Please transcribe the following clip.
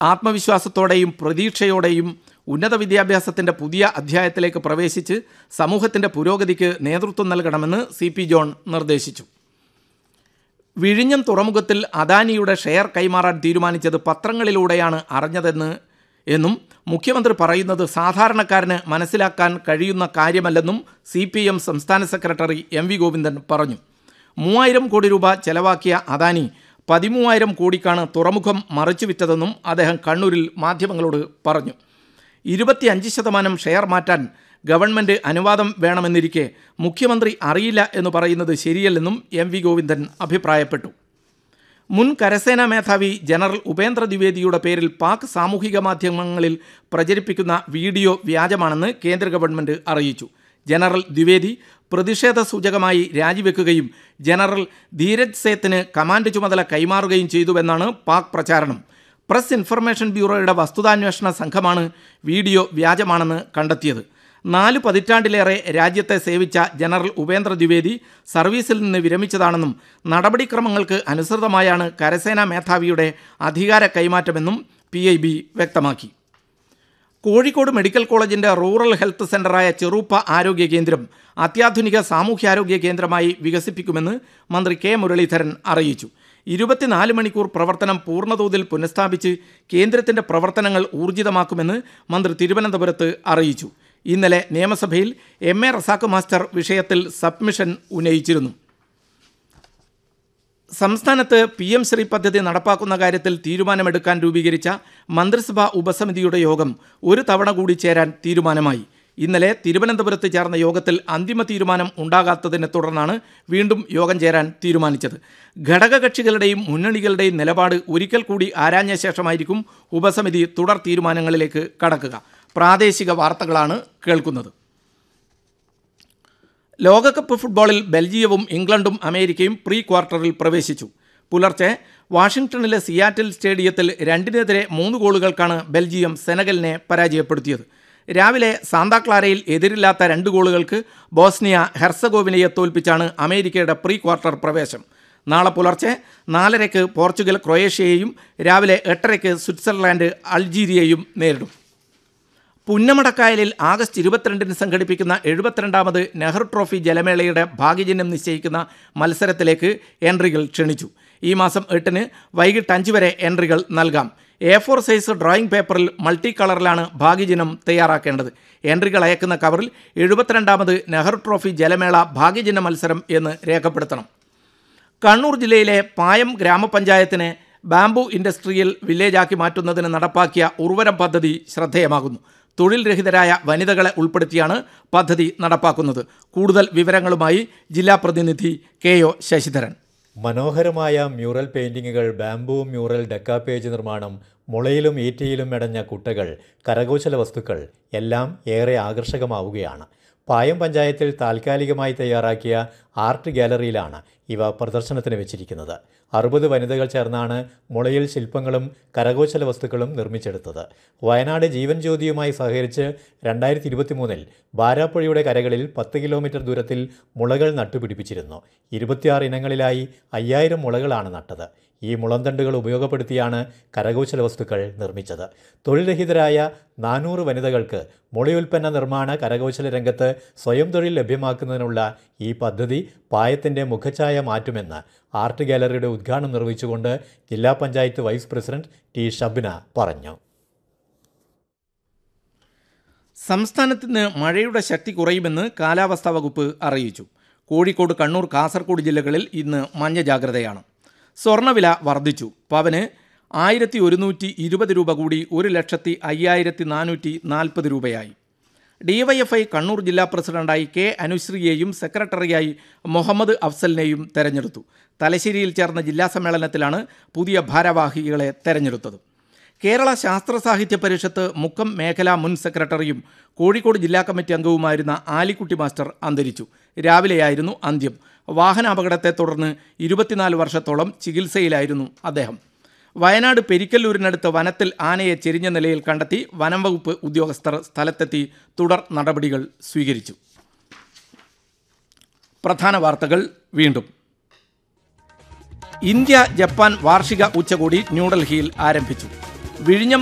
ആത്മവിശ്വാസത്തോടെയും പ്രതീക്ഷയോടെയും ഉന്നത വിദ്യാഭ്യാസത്തിൻ്റെ പുതിയ അധ്യായത്തിലേക്ക് പ്രവേശിച്ച് സമൂഹത്തിൻ്റെ പുരോഗതിക്ക് നേതൃത്വം നൽകണമെന്ന് സി പി ജോൺ നിർദ്ദേശിച്ചു വിഴിഞ്ഞം തുറമുഖത്തിൽ അദാനിയുടെ ഷെയർ കൈമാറാൻ തീരുമാനിച്ചത് പത്രങ്ങളിലൂടെയാണ് അറിഞ്ഞതെന്ന് എന്നും മുഖ്യമന്ത്രി പറയുന്നത് സാധാരണക്കാരന് മനസ്സിലാക്കാൻ കഴിയുന്ന കാര്യമല്ലെന്നും സി പി എം സംസ്ഥാന സെക്രട്ടറി എം വി ഗോവിന്ദൻ പറഞ്ഞു മൂവായിരം കോടി രൂപ ചെലവാക്കിയ അദാനി പതിമൂവായിരം കോടിക്കാണ് തുറമുഖം മറിച്ചു വിറ്റതെന്നും അദ്ദേഹം കണ്ണൂരിൽ മാധ്യമങ്ങളോട് പറഞ്ഞു ഇരുപത്തിയഞ്ച് ശതമാനം ഷെയർ മാറ്റാൻ ഗവൺമെൻറ് അനുവാദം വേണമെന്നിരിക്കെ മുഖ്യമന്ത്രി അറിയില്ല എന്ന് പറയുന്നത് ശരിയല്ലെന്നും എം വി ഗോവിന്ദൻ അഭിപ്രായപ്പെട്ടു മുൻ കരസേനാ മേധാവി ജനറൽ ഉപേന്ദ്ര ദ്വിവേദിയുടെ പേരിൽ പാക് സാമൂഹിക മാധ്യമങ്ങളിൽ പ്രചരിപ്പിക്കുന്ന വീഡിയോ വ്യാജമാണെന്ന് കേന്ദ്ര ഗവൺമെൻറ് അറിയിച്ചു ജനറൽ ദ്വിവേദി പ്രതിഷേധ സൂചകമായി രാജിവെക്കുകയും ജനറൽ ധീരജ് സേത്തിന് കമാൻഡ് ചുമതല കൈമാറുകയും ചെയ്തുവെന്നാണ് പാക് പ്രചാരണം പ്രസ് ഇൻഫർമേഷൻ ബ്യൂറോയുടെ വസ്തുതാന്വേഷണ സംഘമാണ് വീഡിയോ വ്യാജമാണെന്ന് കണ്ടെത്തിയത് നാല് പതിറ്റാണ്ടിലേറെ രാജ്യത്തെ സേവിച്ച ജനറൽ ഉപേന്ദ്ര ദ്വിവേദി സർവീസിൽ നിന്ന് വിരമിച്ചതാണെന്നും നടപടിക്രമങ്ങൾക്ക് അനുസൃതമായാണ് കരസേനാ മേധാവിയുടെ അധികാര കൈമാറ്റമെന്നും പി വ്യക്തമാക്കി കോഴിക്കോട് മെഡിക്കൽ കോളേജിന്റെ റൂറൽ ഹെൽത്ത് സെന്ററായ ചെറുപ്പ ആരോഗ്യ കേന്ദ്രം അത്യാധുനിക സാമൂഹ്യാരോഗ്യ കേന്ദ്രമായി വികസിപ്പിക്കുമെന്ന് മന്ത്രി കെ മുരളീധരൻ അറിയിച്ചു ഇരുപത്തിനാല് മണിക്കൂർ പ്രവർത്തനം പൂർണ്ണതോതിൽ പുനഃസ്ഥാപിച്ച് കേന്ദ്രത്തിന്റെ പ്രവർത്തനങ്ങൾ ഊർജിതമാക്കുമെന്ന് മന്ത്രി തിരുവനന്തപുരത്ത് അറിയിച്ചു ഇന്നലെ നിയമസഭയിൽ എം എ റസാഖ് മാസ്റ്റർ വിഷയത്തിൽ സബ്മിഷൻ ഉന്നയിച്ചിരുന്നു സംസ്ഥാനത്ത് പി എം ശ്രീ പദ്ധതി നടപ്പാക്കുന്ന കാര്യത്തിൽ തീരുമാനമെടുക്കാൻ രൂപീകരിച്ച മന്ത്രിസഭാ ഉപസമിതിയുടെ യോഗം ഒരു തവണ കൂടി ചേരാൻ തീരുമാനമായി ഇന്നലെ തിരുവനന്തപുരത്ത് ചേർന്ന യോഗത്തിൽ അന്തിമ തീരുമാനം ഉണ്ടാകാത്തതിനെ തുടർന്നാണ് വീണ്ടും യോഗം ചേരാൻ തീരുമാനിച്ചത് ഘടകകക്ഷികളുടെയും മുന്നണികളുടെയും നിലപാട് ഒരിക്കൽ കൂടി ആരാഞ്ഞ ശേഷമായിരിക്കും ഉപസമിതി തുടർ തീരുമാനങ്ങളിലേക്ക് കടക്കുക പ്രാദേശിക വാർത്തകളാണ് കേൾക്കുന്നത് ലോകകപ്പ് ഫുട്ബോളിൽ ബെൽജിയവും ഇംഗ്ലണ്ടും അമേരിക്കയും പ്രീ ക്വാർട്ടറിൽ പ്രവേശിച്ചു പുലർച്ചെ വാഷിംഗ്ടണിലെ സിയാറ്റിൽ സ്റ്റേഡിയത്തിൽ രണ്ടിനെതിരെ മൂന്ന് ഗോളുകൾക്കാണ് ബെൽജിയം സെനഗലിനെ പരാജയപ്പെടുത്തിയത് രാവിലെ സാന്താക്ലാരയിൽ എതിരില്ലാത്ത രണ്ട് ഗോളുകൾക്ക് ബോസ്നിയ ഹെർസഗോവിനയെ തോൽപ്പിച്ചാണ് അമേരിക്കയുടെ പ്രീ ക്വാർട്ടർ പ്രവേശം നാളെ പുലർച്ചെ നാലരയ്ക്ക് പോർച്ചുഗൽ ക്രൊയേഷ്യയെയും രാവിലെ എട്ടരയ്ക്ക് സ്വിറ്റ്സർലാൻഡ് അൾജീരിയയും നേരിടും പുന്നമടക്കായലിൽ ആഗസ്റ്റ് ഇരുപത്തിരണ്ടിന് സംഘടിപ്പിക്കുന്ന എഴുപത്തിരണ്ടാമത് നെഹ്റു ട്രോഫി ജലമേളയുടെ ഭാഗ്യചിഹ്നം നിശ്ചയിക്കുന്ന മത്സരത്തിലേക്ക് എൻട്രികൾ ക്ഷണിച്ചു ഈ മാസം എട്ടിന് വൈകിട്ട് അഞ്ച് വരെ എൻട്രികൾ നൽകാം എ ഫോർ സൈസ് ഡ്രോയിങ് പേപ്പറിൽ മൾട്ടി കളറിലാണ് ഭാഗ്യചിഹ്നം തയ്യാറാക്കേണ്ടത് എൻട്രികൾ അയക്കുന്ന കവറിൽ എഴുപത്തിരണ്ടാമത് നെഹ്റു ട്രോഫി ജലമേള ഭാഗ്യചിഹ്ന മത്സരം എന്ന് രേഖപ്പെടുത്തണം കണ്ണൂർ ജില്ലയിലെ പായം ഗ്രാമപഞ്ചായത്തിനെ ബാംബു ഇൻഡസ്ട്രിയൽ വില്ലേജാക്കി മാറ്റുന്നതിന് നടപ്പാക്കിയ ഉർവരം പദ്ധതി ശ്രദ്ധേയമാകുന്നു തൊഴിൽ രഹിതരായ വനിതകളെ ഉൾപ്പെടുത്തിയാണ് പദ്ധതി നടപ്പാക്കുന്നത് കൂടുതൽ വിവരങ്ങളുമായി ജില്ലാ പ്രതിനിധി കെ ഒ ശശിധരൻ മനോഹരമായ മ്യൂറൽ പെയിന്റിങ്ങുകൾ ബാംബു മ്യൂറൽ ഡെക്കാപേജ് നിർമ്മാണം മുളയിലും ഈറ്റയിലും മെടഞ്ഞ കുട്ടകൾ കരകൗശല വസ്തുക്കൾ എല്ലാം ഏറെ ആകർഷകമാവുകയാണ് പായം പഞ്ചായത്തിൽ താൽക്കാലികമായി തയ്യാറാക്കിയ ആർട്ട് ഗാലറിയിലാണ് ഇവ പ്രദർശനത്തിന് വെച്ചിരിക്കുന്നത് അറുപത് വനിതകൾ ചേർന്നാണ് മുളയിൽ ശില്പങ്ങളും കരകൗശല വസ്തുക്കളും നിർമ്മിച്ചെടുത്തത് വയനാട് ജീവൻ ജ്യോതിയുമായി സഹകരിച്ച് രണ്ടായിരത്തി ഇരുപത്തി മൂന്നിൽ ബാരാപ്പുഴയുടെ കരകളിൽ പത്ത് കിലോമീറ്റർ ദൂരത്തിൽ മുളകൾ നട്ടുപിടിപ്പിച്ചിരുന്നു ഇരുപത്തിയാറ് ഇനങ്ങളിലായി അയ്യായിരം മുളകളാണ് നട്ടത് ഈ മുളന്തണ്ടുകൾ ഉപയോഗപ്പെടുത്തിയാണ് കരകൗശല വസ്തുക്കൾ നിർമ്മിച്ചത് തൊഴിൽ രഹിതരായ നാനൂറ് വനിതകൾക്ക് മുളയുൽപ്പന്ന നിർമ്മാണ കരകൗശല രംഗത്ത് സ്വയം തൊഴിൽ ലഭ്യമാക്കുന്നതിനുള്ള ഈ പദ്ധതി പായത്തിൻ്റെ മുഖഛായ മാറ്റുമെന്ന് ആർട്ട് ഗാലറിയുടെ ഉദ്ഘാടനം നിർവഹിച്ചുകൊണ്ട് ജില്ലാ panchayat vice president T Shabna പറഞ്ഞു സംസ്ഥാനത്ത് ഇന്ന് മഴയുടെ ശക്തി കുറയുമെന്ന് കാലാവസ്ഥാ വകുപ്പ് അറിയിച്ചു കോഴിക്കോട് കണ്ണൂർ കാസർഗോഡ് ജില്ലകളിൽ ഇന്ന് മഞ്ഞ ജാഗ്രതയാണ് സ്വർണ്ണവില വർദ്ധിച്ചു പവന് ആയിരത്തി ഒരുന്നൂറ്റി ഇരുപത് രൂപ കൂടി ഒരു ലക്ഷത്തി അയ്യായിരത്തി നാനൂറ്റി നാൽപ്പത് രൂപയായി ഡിവൈഎഫ്ഐ കണ്ണൂർ ജില്ലാ പ്രസിഡന്റായി കെ അനുശ്രീയെയും സെക്രട്ടറിയായി മുഹമ്മദ് അഫ്സലിനെയും തെരഞ്ഞെടുത്തു തലശ്ശേരിയിൽ ചേർന്ന ജില്ലാ സമ്മേളനത്തിലാണ് പുതിയ ഭാരവാഹികളെ തെരഞ്ഞെടുത്തത് കേരള ശാസ്ത്ര സാഹിത്യ പരിഷത്ത് മുക്കം മേഖലാ മുൻ സെക്രട്ടറിയും കോഴിക്കോട് ജില്ലാ കമ്മിറ്റി അംഗവുമായിരുന്ന ആലിക്കുട്ടി മാസ്റ്റർ അന്തരിച്ചു രാവിലെയായിരുന്നു അന്ത്യം വാഹനാപകടത്തെ തുടർന്ന് ഇരുപത്തിനാല് വർഷത്തോളം ചികിത്സയിലായിരുന്നു അദ്ദേഹം വയനാട് പെരിക്കല്ലൂരിനടുത്ത് വനത്തിൽ ആനയെ ചെരിഞ്ഞ നിലയിൽ കണ്ടെത്തി വനം വകുപ്പ് ഉദ്യോഗസ്ഥർ സ്ഥലത്തെത്തി തുടർ നടപടികൾ സ്വീകരിച്ചു പ്രധാന വാർത്തകൾ വീണ്ടും ഇന്ത്യ ജപ്പാൻ വാർഷിക ഉച്ചകോടി ന്യൂഡൽഹിയിൽ ആരംഭിച്ചു വിഴിഞ്ഞം